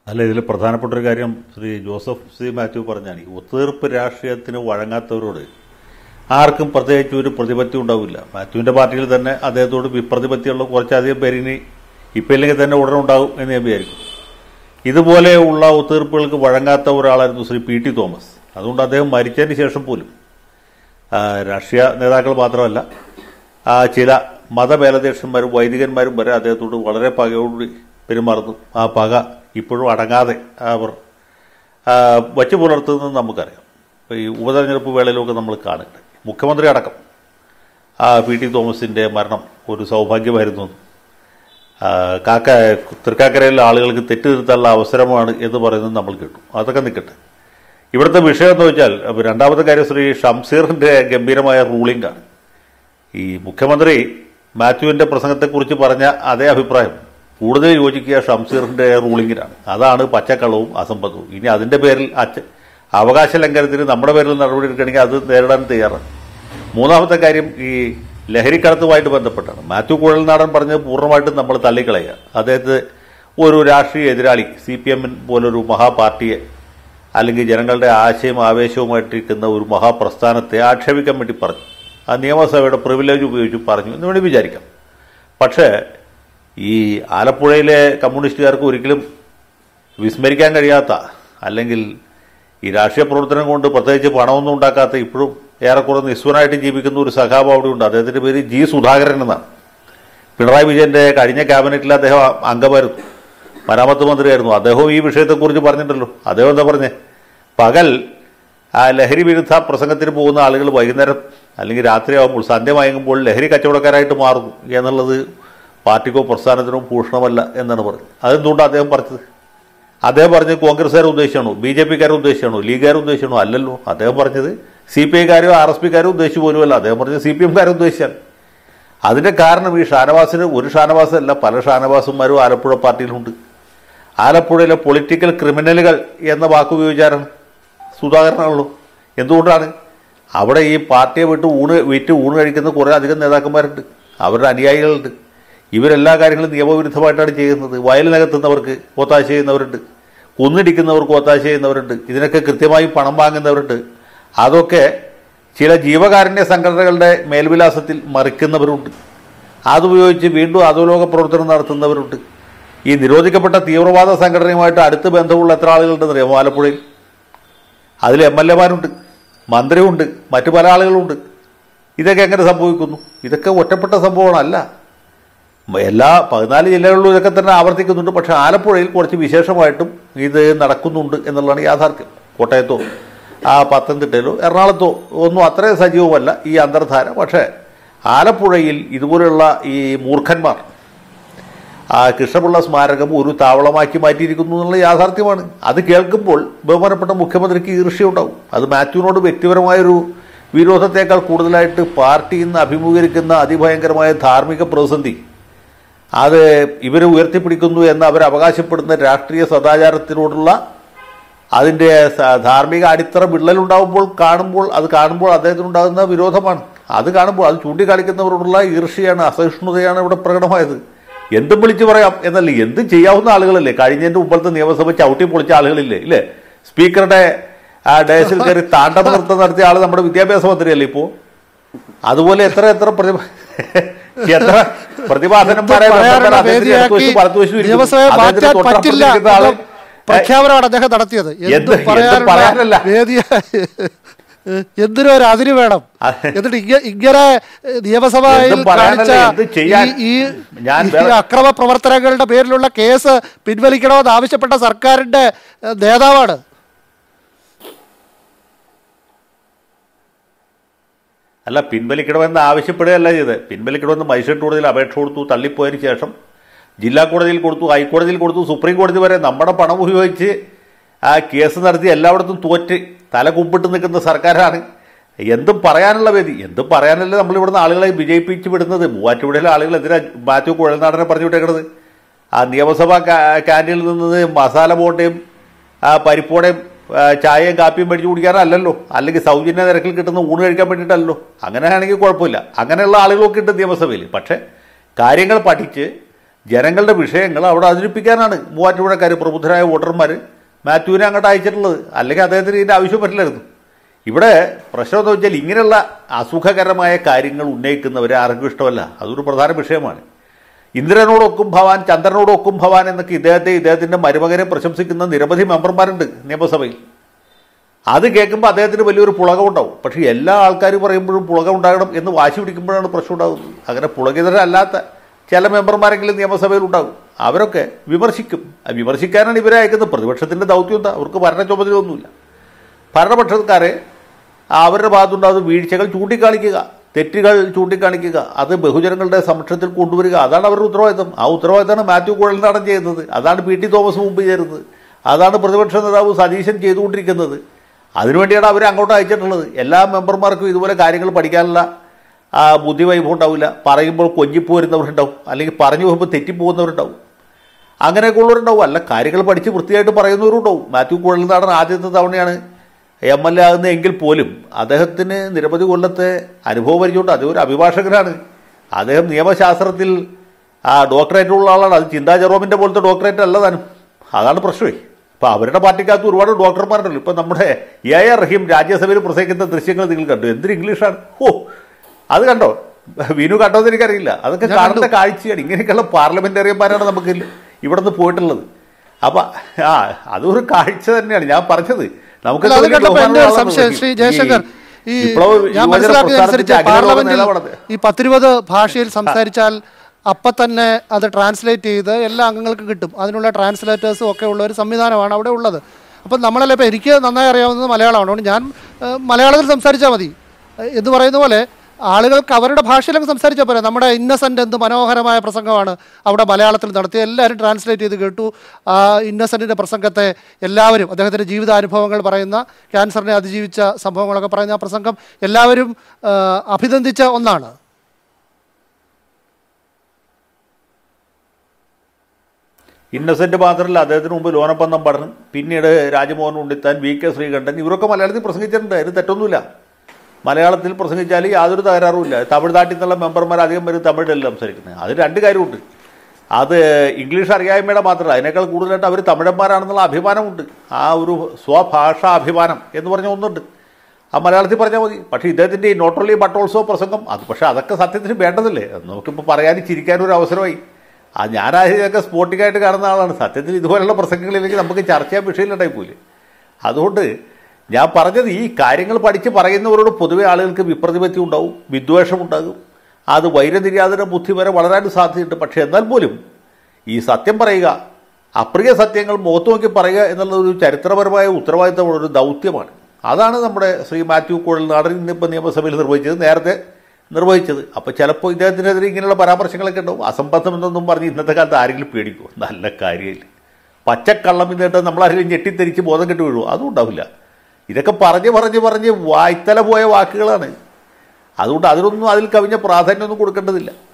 അല്ല ഇതിൽ പ്രധാനപ്പെട്ട ഒരു കാര്യം ശ്രീ ജോസഫ് സി മാത്യു പറഞ്ഞാണ് ഈ ഒത്തുതീർപ്പ് രാഷ്ട്രീയത്തിന് വഴങ്ങാത്തവരോട് ആർക്കും പ്രത്യേകിച്ച് ഒരു പ്രതിപത്തി ഉണ്ടാവില്ല മാത്യുവിന്റെ പാർട്ടിയിൽ തന്നെ അദ്ദേഹത്തോട് വിപ്രതിപത്തിയുള്ള കുറച്ചധികം പേരിനി ഇപ്പം ഇല്ലെങ്കിൽ തന്നെ ഉടനെ ഉണ്ടാകും എന്ന് ഞാൻ വിചാരിക്കും ഇതുപോലെയുള്ള ഒത്തുതീർപ്പുകൾക്ക് വഴങ്ങാത്ത ഒരാളായിരുന്നു ശ്രീ പി ടി തോമസ് അതുകൊണ്ട് അദ്ദേഹം മരിച്ചതിന് ശേഷം പോലും ആ, രാഷ്ട്രീയ നേതാക്കൾ മാത്രമല്ല ആ, ചില മതമേലധ്യക്ഷന്മാരും വൈദികന്മാരും വരെ അദ്ദേഹത്തോട് വളരെ പകയോടുകൂടി പെരുമാറുന്നു ആ പക ഇപ്പോഴും അടങ്ങാതെ അവർ ആ, വച്ചു പുലർത്തുന്നത് നമുക്കറിയാം ഇപ്പോൾ ഈ ഉപതെരഞ്ഞെടുപ്പ് വേളയിലൊക്കെ നമ്മൾ കാണുന്നുണ്ട് മുഖ്യമന്ത്രി അടക്കം ആ പി ടി തോമസിൻ്റെ മരണം ഒരു സൗഭാഗ്യമായിരുന്നു എന്ന്. ആ, കാക്ക തൃക്കാക്കരയിലെ ആളുകൾക്ക് തെറ്റ് തിരുത്താനുള്ള അവസരമാണ് എന്ന് പറയുന്നത് നമ്മൾ കേട്ടു അതൊക്കെ നിൽക്കട്ടെ ഇവിടുത്തെ വിഷയം എന്ന് വെച്ചാൽ അപ്പൊ രണ്ടാമത്തെ കാര്യം ശ്രീ ഷംസീറിന്റെ ഗംഭീരമായ റൂളിംഗ് ആണ് ഈ മുഖ്യമന്ത്രി മാത്യുവിന്റെ പ്രസംഗത്തെക്കുറിച്ച് പറഞ്ഞ അതേ അഭിപ്രായം കൂടുതൽ യോജിക്കുക ഷംസീറിന്റെ റൂളിംഗിനാണ് അതാണ് പച്ചക്കളവും അസംബന്ധവും ഇനി അതിന്റെ പേരിൽ അച്ഛ അവകാശ ലംഘനത്തിന് നമ്മുടെ പേരിൽ നടപടി എടുക്കുകയാണെങ്കിൽ അത് നേരിടാൻ തയ്യാറാണ് മൂന്നാമത്തെ കാര്യം ഈ ലഹരിക്കടത്തുമായിട്ട് ബന്ധപ്പെട്ടാണ് മാത്യു കുഴൽനാടൻ പറഞ്ഞത് പൂർണ്ണമായിട്ടും നമ്മൾ തള്ളിക്കളയുക അദ്ദേഹത്തെ ഒരു രാഷ്ട്രീയ എതിരാളി സി പി എമ്മിൻ പോലൊരു മഹാപാർട്ടിയെ അല്ലെങ്കിൽ ജനങ്ങളുടെ ആശയം ആവേശവുമായിട്ടിരിക്കുന്ന ഒരു മഹാപ്രസ്ഥാനത്തെ ആക്ഷേപിക്കാൻ വേണ്ടി പറഞ്ഞു ആ നിയമസഭയുടെ പ്രിവിലേജ് ഉപയോഗിച്ച് പറഞ്ഞു എന്ന് വേണ്ടി വിചാരിക്കാം പക്ഷേ ഈ ആലപ്പുഴയിലെ കമ്മ്യൂണിസ്റ്റുകാർക്ക് ഒരിക്കലും വിസ്മരിക്കാൻ കഴിയാത്ത അല്ലെങ്കിൽ ഈ രാഷ്ട്രീയ പ്രവർത്തനം കൊണ്ട് പ്രത്യേകിച്ച് പണമൊന്നും ഉണ്ടാക്കാത്ത ഇപ്പോഴും ഏറെക്കുറെ നിസ്വനായിട്ട് ജീവിക്കുന്ന ഒരു സഖാവ് അവിടെ ഉണ്ട് അദ്ദേഹത്തിന്റെ പേര് ജി സുധാകരൻ എന്നാണ് പിണറായി വിജയന്റെ കഴിഞ്ഞ ക്യാബിനറ്റിൽ അദ്ദേഹം അംഗമായിരുന്നു മരാമത്ത് മന്ത്രിയായിരുന്നു അദ്ദേഹവും ഈ വിഷയത്തെക്കുറിച്ച് പറഞ്ഞിട്ടുണ്ടല്ലോ അദ്ദേഹം എന്താ പറഞ്ഞേ പകൽ ആ ലഹരി വിരുദ്ധ പ്രസംഗത്തിന് പോകുന്ന ആളുകൾ വൈകുന്നേരം അല്ലെങ്കിൽ രാത്രിയാകുമ്പോൾ സന്ധ്യ മയങ്ങുമ്പോൾ ലഹരി കച്ചവടക്കാരായിട്ട് മാറുന്നു എന്നുള്ളത് പാർട്ടിക്കോ പ്രസ്ഥാനത്തിനോ ഭൂഷണമല്ല എന്നാണ് പറഞ്ഞത് അതെന്തുകൊണ്ടാണ് അദ്ദേഹം പറഞ്ഞത് അദ്ദേഹം പറഞ്ഞത് കോൺഗ്രസ്സുകാരെ ഉദ്ദേശിച്ചാണോ ബി ജെ പിക്കാരെ ഉദ്ദേശിച്ചാണോ ലീഗുകാരെ ഉദ്ദേശിച്ചാണോ അല്ലല്ലോ അദ്ദേഹം പറഞ്ഞത് സി പി ഐക്കാരോ ആർ എസ് പിക്കാരോ ഉദ്ദേശിച്ചു പോലുമല്ല അദ്ദേഹം പറഞ്ഞത് സി പി എംകാരെ ഉദ്ദേശിച്ചാണ് അതിന്റെ കാരണം ഈ ഷാനവാസിന് ഒരു ഷാനവാസല്ല പല ഷാനവാസന്മാരും ആലപ്പുഴ പാർട്ടിയിലുണ്ട് ആലപ്പുഴയിലെ പൊളിറ്റിക്കൽ ക്രിമിനലുകൾ എന്ന വാക്ക് ഉപയോഗിച്ചാരാണ് സുധാകരനാണല്ലോ എന്തുകൊണ്ടാണ് അവിടെ ഈ പാർട്ടിയെ വിട്ട് ഊണ് വിറ്റ് ഊണ് കഴിക്കുന്ന കുറേ അധികം നേതാക്കന്മാരുണ്ട് അവരുടെ അനുയായികളുണ്ട് ഇവരെല്ലാ കാര്യങ്ങളും നിയമവിരുദ്ധമായിട്ടാണ് ചെയ്യുന്നത് വയലിനകത്തുന്നവർക്ക് ഒത്താശ ചെയ്യുന്നവരുണ്ട് കുന്നിടിക്കുന്നവർക്ക് ഒത്താശ ചെയ്യുന്നവരുണ്ട് ഇതിനൊക്കെ കൃത്യമായി പണം വാങ്ങുന്നവരുണ്ട് അതൊക്കെ ചില ജീവകാരുണ്യ സംഘടനകളുടെ മേൽവിലാസത്തിൽ മറിക്കുന്നവരുണ്ട് അതുപയോഗിച്ച് വീണ്ടും അധോലോക പ്രവർത്തനം നടത്തുന്നവരുണ്ട് ഈ നിരോധിക്കപ്പെട്ട തീവ്രവാദ സംഘടനയുമായിട്ട് അടുത്ത് ബന്ധമുള്ള എത്ര ആളുകളുണ്ടെന്ന് അറിയാമോ ആലപ്പുഴയിൽ അതിൽ എം എൽ എമാരുണ്ട് മന്ത്രിയുണ്ട് മറ്റു പല ആളുകളുണ്ട് ഇതൊക്കെ എങ്ങനെ സംഭവിക്കുന്നു ഇതൊക്കെ ഒറ്റപ്പെട്ട സംഭവമല്ല എല്ലാ പതിനാല് ജില്ലകളിലും ഇതൊക്കെ തന്നെ ആവർത്തിക്കുന്നുണ്ട് പക്ഷെ ആലപ്പുഴയിൽ കുറച്ച് വിശേഷമായിട്ടും ഇത് നടക്കുന്നുണ്ട് എന്നുള്ളതാണ് യാഥാർത്ഥ്യം കോട്ടയത്തോ ആ പത്തനംതിട്ടയിലോ എറണാകുളത്തോ ഒന്നും അത്രയും സജീവമല്ല ഈ അന്തർധാര പക്ഷേ ആലപ്പുഴയിൽ ഇതുപോലുള്ള ഈ മൂർഖന്മാർ ആ കൃഷ്ണപിള്ള സ്മാരകം ഒരു താവളമാക്കി മാറ്റിയിരിക്കുന്നു എന്നുള്ള യാഥാർത്ഥ്യമാണ് അത് കേൾക്കുമ്പോൾ ബഹുമാനപ്പെട്ട മുഖ്യമന്ത്രിക്ക് ഈർഷ്യയുണ്ടാവും അത് മാത്യുവിനോട് വ്യക്തിപരമായൊരു വിരോധത്തേക്കാൾ കൂടുതലായിട്ട് പാർട്ടി ഇന്ന് അഭിമുഖീകരിക്കുന്ന അതിഭയങ്കരമായ ധാർമ്മിക പ്രതിസന്ധി അത് ഇവർ ഉയർത്തിപ്പിടിക്കുന്നു എന്ന് അവർ അവകാശപ്പെടുന്ന രാഷ്ട്രീയ സദാചാരത്തിനോടുള്ള അതിൻ്റെ സ- ധാർമ്മിക അടിത്തറ വിള്ളലുണ്ടാവുമ്പോൾ കാണുമ്പോൾ അത് കാണുമ്പോൾ അദ്ദേഹത്തിനുണ്ടാകുന്ന വിരോധമാണ് അത് കാണുമ്പോൾ അത് ചൂണ്ടിക്കാണിക്കുന്നവരോടുള്ള ഈർഷ്യയാണ് അസഹിഷ്ണുതയാണ് ഇവിടെ പ്രകടമായത് എന്തും വിളിച്ചു പറയാം എന്നല്ല എന്തും ചെയ്യാവുന്ന ആളുകളല്ലേ കഴിഞ്ഞതിന്റെ മുമ്പത്തെ നിയമസഭ ചവിട്ടി പൊളിച്ച ആളുകളില്ലേ ഇല്ലേ സ്പീക്കറുടെ ആ ഡേസിൽ കയറി താണ്ഡവ നൃത്തം നടത്തിയ ആള് നമ്മുടെ വിദ്യാഭ്യാസ മന്ത്രിയല്ലേ ഇപ്പോ അതുപോലെ എത്ര എത്ര പ്രതിഭ എത്ര പ്രതിഭാസനന്മാരെ പറയാനുള്ള അദ്ദേഹത്തിന്റെ ഇടത്ത് വേദിയാക്കി വശവും വലത്ത് വശവും ഇരിക്കുന്നു. നിയമസഭയെ അദ്ദേഹത്തിന്റെ മാറ്റാൻ പറ്റില്ല തൊട്ടപ്പുറത്തിരിക്കുന്ന ആള് എന്ന പ്രഖ്യാപനമാണ് അദ്ദേഹം നടത്തിയത് എന്ത് എന്ത് എന്ത് പറയാനുള്ള പറയാനല്ല. വേദിയ എന്തിനും ഒരു അതിര് വേണം എന്നിട്ട് ഇങ്ങ- ഇങ്ങനെ ഏഹ്, നിയമസഭയിൽ എന്തും പറയാനല്ല, കാണിച്ച എന്ത് ചെയ്യാൻ? ഈ- ഈ ഞാൻ ഈ വേറെ- അക്രമ പ്രവർത്തനങ്ങളുടെ പേരിലുള്ള കേസ് പിൻവലിക്കണമെന്ന് ആവശ്യപ്പെട്ട സർക്കാരിന്റെ ഏഹ്, നേതാവാണ് അല്ല പിൻവലിക്കണമെന്ന് ആവശ്യപ്പെടുകയല്ല ചെയ്ത് പിൻവലിക്കണമെന്ന് മജിസ്ട്രേറ്റ് കോടതിയിൽ അപേക്ഷ കൊടുത്തു തള്ളിപ്പോയതിന് ശേഷം ജില്ലാ കോടതിയിൽ കൊടുത്തു ഹൈക്കോടതിയിൽ കൊടുത്തു സുപ്രീം കോടതി വരെ നമ്മുടെ പണം ഉപയോഗിച്ച് ആ കേസ് നടത്തി എല്ലായിടത്തും തോറ്റ് തല കുമ്പിട്ട് നിൽക്കുന്ന സർക്കാരാണ് എന്തും പറയാനുള്ള വേദി എന്തും പറയാനല്ലേ നമ്മൾ ഇവിടുന്ന് ആളുകളെ വിജയിപ്പിച്ച് വിടുന്നത് മൂവാറ്റുപുഴയിലെ ആളുകൾ എന്തിനാ മാത്യു കുഴൽനാടനെ പറഞ്ഞു വിട്ടേക്കണത് ആ നിയമസഭാ കാ- ക്യാൻറ്റീനിൽ നിന്ന് മസാല ബോണ്ടയും ആ പരിപ്പോടെയും ആ, ചായയും കാപ്പിയും മേടിച്ച് കുടിക്കാനല്ലല്ലോ അല്ലെങ്കിൽ സൗജന്യ നിരക്കിൽ കിട്ടുന്ന ഊണ് കഴിക്കാൻ വേണ്ടിയിട്ടല്ലോ അങ്ങനെയാണെങ്കിൽ കുഴപ്പമില്ല അങ്ങനെയുള്ള ആളുകളൊക്കെ ഉണ്ട് നിയമസഭയിൽ പക്ഷേ കാര്യങ്ങൾ പഠിച്ച് ജനങ്ങളുടെ വിഷയങ്ങൾ അവിടെ അവതരിപ്പിക്കാനാണ് മൂവാറ്റുപുഴക്കാർ പ്രബുദ്ധരായ വോട്ടർമാർ മാത്യുവിനെ അങ്ങോട്ട് അയച്ചിട്ടുള്ളത് അല്ലെങ്കിൽ അദ്ദേഹത്തിന് ഇതിൻ്റെ ആവശ്യം പറ്റില്ലായിരുന്നു ഇവിടെ പ്രശ്നം എന്ന് വെച്ചാൽ ഇങ്ങനെയുള്ള അസുഖകരമായ കാര്യങ്ങൾ ഉന്നയിക്കുന്നവരെ ആർക്കും ഇഷ്ടമല്ല അതൊരു പ്രധാന വിഷയമാണ് ഇന്ദ്രനോടൊക്കും ഭവാൻ ചന്ദ്രനോടൊക്കും ഭവാൻ എന്നൊക്കെ ഇദ്ദേഹത്തെ ഇദ്ദേഹത്തിൻ്റെ മരുമകനെ പ്രശംസിക്കുന്ന നിരവധി മെമ്പർമാരുണ്ട് നിയമസഭയിൽ അത് കേൾക്കുമ്പോൾ അദ്ദേഹത്തിന് വലിയൊരു പുളകം ഉണ്ടാവും പക്ഷേ എല്ലാ ആൾക്കാരും പറയുമ്പോഴും പുളകം ഉണ്ടാകണം എന്ന് വാശി പിടിക്കുമ്പോഴാണ് പ്രശ്നം ഉണ്ടാകുന്നത് അങ്ങനെ പുളകിതരല്ലാത്ത ചില മെമ്പർമാരെങ്കിലും നിയമസഭയിൽ ഉണ്ടാകും അവരൊക്കെ വിമർശിക്കും ആ വിമർശിക്കാനാണ് ഇവരെ അയക്കുന്നത് പ്രതിപക്ഷത്തിൻ്റെ ദൗത്യം എന്താ അവർക്ക് ഭരണ ചുമതലയൊന്നുമില്ല ഭരണപക്ഷക്കാരെ അവരുടെ ഭാഗത്തുണ്ടാകുന്ന വീഴ്ചകൾ ചൂണ്ടിക്കാണിക്കുക തെറ്റുകൾ ചൂണ്ടിക്കാണിക്കുക അത് ബഹുജനങ്ങളുടെ സമക്ഷത്തിൽ കൊണ്ടുവരിക അതാണ് അവരുടെ ഉത്തരവാദിത്തം ആ ഉത്തരവാദിത്തമാണ് മാത്യു കുഴൽനാടൻ ചെയ്യുന്നത് അതാണ് പി ടി തോമസ് മുമ്പ് ചേരുന്നത് അതാണ് പ്രതിപക്ഷ നേതാവ് സതീശൻ ചെയ്തുകൊണ്ടിരിക്കുന്നത് അതിനുവേണ്ടിയാണ് അവരെ അങ്ങോട്ട് അയച്ചിട്ടുള്ളത് എല്ലാ മെമ്പർമാർക്കും ഇതുപോലെ കാര്യങ്ങൾ പഠിക്കാനുള്ള ആ, ബുദ്ധിവൈഭവം ഉണ്ടാവില്ല പറയുമ്പോൾ കൊഞ്ചിപ്പോരുന്നവരുണ്ടാവും അല്ലെങ്കിൽ പറഞ്ഞു പോകുമ്പോൾ തെറ്റിപ്പോകുന്നവരുണ്ടാവും അങ്ങനെയൊക്കെ ഉള്ളവരുണ്ടാവും അല്ല കാര്യങ്ങൾ പഠിച്ച് വൃത്തിയായിട്ട് പറയുന്നവരുണ്ടാവും മാത്യു കുഴൽനാടൻ ആദ്യത്തെ തവണയാണ് എം എൽ എ ആകുന്നതെങ്കിൽ പോലും അദ്ദേഹത്തിന് നിരവധി കൊല്ലത്തെ അനുഭവം പരിചയമുണ്ട് അദ്ദേഹം ഒരു അഭിഭാഷകനാണ് അദ്ദേഹം നിയമശാസ്ത്രത്തിൽ ആ ഡോക്ടറേറ്റ് ഉള്ള ആളാണ് അത് ചിന്താ ജെറോമിൻ്റെ പോലത്തെ ഡോക്ടറേറ്റ് അല്ല താനും അതാണ് പ്രശ്നമേ ഇപ്പോൾ അവരുടെ പാർട്ടിക്കകത്ത് ഒരുപാട് ഡോക്ടർമാരുണ്ടല്ലോ ഇപ്പം നമ്മുടെ എ ആർ റഹീം രാജ്യസഭയിൽ പ്രസംഗിക്കുന്ന ദൃശ്യങ്ങൾ നിങ്ങൾ കണ്ടു എന്തൊരു ഇംഗ്ലീഷാണ് ഓ അത് കണ്ടോ വിനു കണ്ടോന്ന് എനിക്കറിയില്ല അതൊക്കെ കാണുന്ന കാഴ്ചയാണ് ഇങ്ങനെയൊക്കെയുള്ള പാർലമെന്ററിയന്മാരാണ് നമുക്ക് ഇവിടെ നിന്ന് പോയിട്ടുള്ളത് അപ്പൊ ആ അതൊരു കാഴ്ച തന്നെയാണ് ഞാൻ പറഞ്ഞത് നമുക്ക് അല്ല, അത് വലിയ കണ്ടപ്പോ എന്റെ ഒരു ബഹുമാനമുള്ള സംശയം ശ്രീ ഈ ജയശങ്കർ ഈ വിപ്ലവ ഞാൻ യുവജന മനസ്സിലാക്കിയതനുസരിച്ച് പ്രസ്ഥാനത്തിന്റെ അഖില ലോക പാർലമെന്റിൽ നേതാവാണത്. ഈ പത്തിരുപത് ഭാഷയിൽ സംസാരിച്ചാൽ അപ്പൊ തന്നെ അത് ട്രാൻസ്ലേറ്റ് ചെയ്ത് എല്ലാ അംഗങ്ങൾക്കും കിട്ടും അതിനുള്ള ട്രാൻസ്ലേറ്റേഴ്സും ഒക്കെ ഉള്ള ഒരു സംവിധാനമാണ് അവിടെ ഉള്ളത് അപ്പം നമ്മളല്ലേ ഇപ്പം എനിക്ക് നന്നായി അറിയാവുന്നത് മലയാളമാണ് അതുകൊണ്ട് ഞാൻ ഏഹ്, മലയാളത്തിൽ സംസാരിച്ചാൽ മതി ഏഹ്, എന്ന് പറയുന്ന പോലെ ആളുകൾക്ക് അവരുടെ ഭാഷയിലൊക്കെ സംസാരിച്ചാൽ പോരാ നമ്മുടെ ഇന്നസെൻ്റ് എന്ത് മനോഹരമായ പ്രസംഗമാണ് അവിടെ മലയാളത്തിൽ നടത്തി എല്ലാവരും ട്രാൻസ്ലേറ്റ് ചെയ്ത് കേട്ടു ആ ഇന്നസെൻറ്റിൻ്റെ പ്രസംഗത്തെ എല്ലാവരും അദ്ദേഹത്തിൻ്റെ ജീവിതാനുഭവങ്ങൾ പറയുന്ന ക്യാൻസറിനെ അതിജീവിച്ച സംഭവങ്ങളൊക്കെ പറയുന്ന ആ പ്രസംഗം എല്ലാവരും ആ, അഭിനന്ദിച്ച ഒന്നാണ് ഇന്നസെന്റ് മാത്രമല്ല അദ്ദേഹത്തിന് മുമ്പ് ലോനപ്പന്തം പഠനം പിന്നീട് രാജമോഹൻ ഉണ്ണിത്താൻ വി കെ ശ്രീകണ്ഠൻ ഇവരൊക്കെ മലയാളത്തിൽ പ്രസംഗിച്ചിട്ടുണ്ട് അതിന് തെറ്റൊന്നുമില്ല മലയാളത്തിൽ പ്രസംഗിച്ചാൽ യാതൊരു തകരാറുമില്ല തമിഴ്നാട്ടിൽ നിന്നുള്ള മെമ്പർമാർ അധികം പേര് തമിഴിലല്ല സംസാരിക്കുന്നത് അത് രണ്ട് കാര്യമുണ്ട് അത് ഇംഗ്ലീഷ് അറിയായ്മയുടെ മാത്രമല്ല അതിനേക്കാൾ കൂടുതലായിട്ട് അവർ തമിഴന്മാരാണെന്നുള്ള അഭിമാനമുണ്ട് ആ ഒരു സ്വഭാഷാ അഭിമാനം എന്ന് പറഞ്ഞ ഒന്നുണ്ട് ആ മലയാളത്തിൽ പറഞ്ഞാൽ മതി പക്ഷേ ഇദ്ദേഹത്തിൻ്റെ ഈ നോട്ട് ഓൺലി ബട്ട് ഓൾസോ പ്രസംഗം അത് പക്ഷേ അതൊക്കെ സത്യത്തിന് വേണ്ടതല്ലേ അത് നമുക്കിപ്പോൾ പറയാനും ചിരിക്കാനും ഒരു അവസരമായി ആ ഞാനായതൊക്കെ സ്പോട്ടിക്കായിട്ട് കാണുന്ന ആളാണ് സത്യത്തിൽ ഇതുപോലുള്ള പ്രസംഗങ്ങളിലേക്ക് നമുക്ക് ചർച്ച ചെയ്യാൻ വിഷയമില്ലാണ്ടായി പോയില്ലേ അതുകൊണ്ട് ഞാൻ പറഞ്ഞത് ഈ കാര്യങ്ങൾ പഠിച്ച് പറയുന്നവരോട് പൊതുവെ ആളുകൾക്ക് വിപ്രതിപത്തി ഉണ്ടാവും വിദ്വേഷം ഉണ്ടാകും അത് വൈരനിര്യാതന ബുദ്ധി വരെ വളരാനും സാധ്യതയുണ്ട് പക്ഷേ എന്നാൽ പോലും ഈ സത്യം പറയുക അപ്രിയ സത്യങ്ങൾ മുഖത്ത് നോക്കി പറയുക എന്നുള്ളത് ഒരു ചരിത്രപരമായ ഉത്തരവാദിത്തമുള്ള ഒരു ദൗത്യമാണ് അതാണ് നമ്മുടെ ശ്രീ മാത്യു കുഴൽനാടൻ ഇന്നിപ്പോൾ നിയമസഭയിൽ നിർവഹിച്ചത് നേരത്തെ നിർവഹിച്ചത് അപ്പോൾ ചിലപ്പോൾ ഇദ്ദേഹത്തിനെതിരെ ഇങ്ങനെയുള്ള പരാമർശങ്ങളൊക്കെ ഉണ്ടാവും അസംബന്ധം എന്നൊന്നും പറഞ്ഞ് ഇന്നത്തെ കാലത്ത് ആരെങ്കിലും പേടിക്കുമോ നല്ല കാര്യമില്ല പച്ചക്കള്ളം എന്നിട്ട് നമ്മളാരെങ്കിലും ഞെട്ടിത്തെരിച്ച് ബോധം കെട്ട് വീഴുമോ അതും ഉണ്ടാവില്ല ഇതൊക്കെ പറഞ്ഞ് പറഞ്ഞ് പറഞ്ഞ് വായ്ത്തല പോയ വാക്കുകളാണ് അതുകൊണ്ട് അതിനൊന്നും അതിൽ കവിഞ്ഞ പ്രാധാന്യമൊന്നും കൊടുക്കേണ്ടതില്ല